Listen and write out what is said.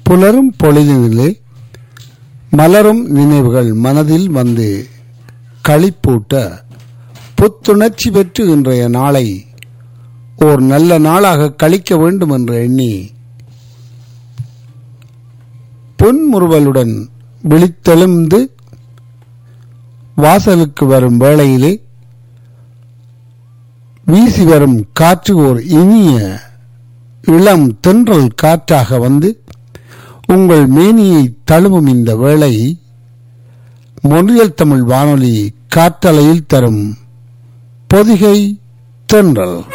புலரும் பொழுதினிலே மலரும் நினைவுகள் மனதில் வந்து களிப்பூட்ட புத்துணர்ச்சி பெற்று இன்றைய நாளை ஓர் நல்ல நாளாக கழிக்க வேண்டும் என்று எண்ணி பொன்முறுவலுடன் விழித்தெழுந்து வாசலுக்கு வரும் வேளையிலே வீசி வரும் காற்று ஓர் இனிய இளம் தென்றல் காற்றாக வந்து உங்கள் மேனியை தழுவும் இந்த வேளை மொழியல் தமிழ் வானொலி காற்றலையில் தரும் பொதிகை தென்றல்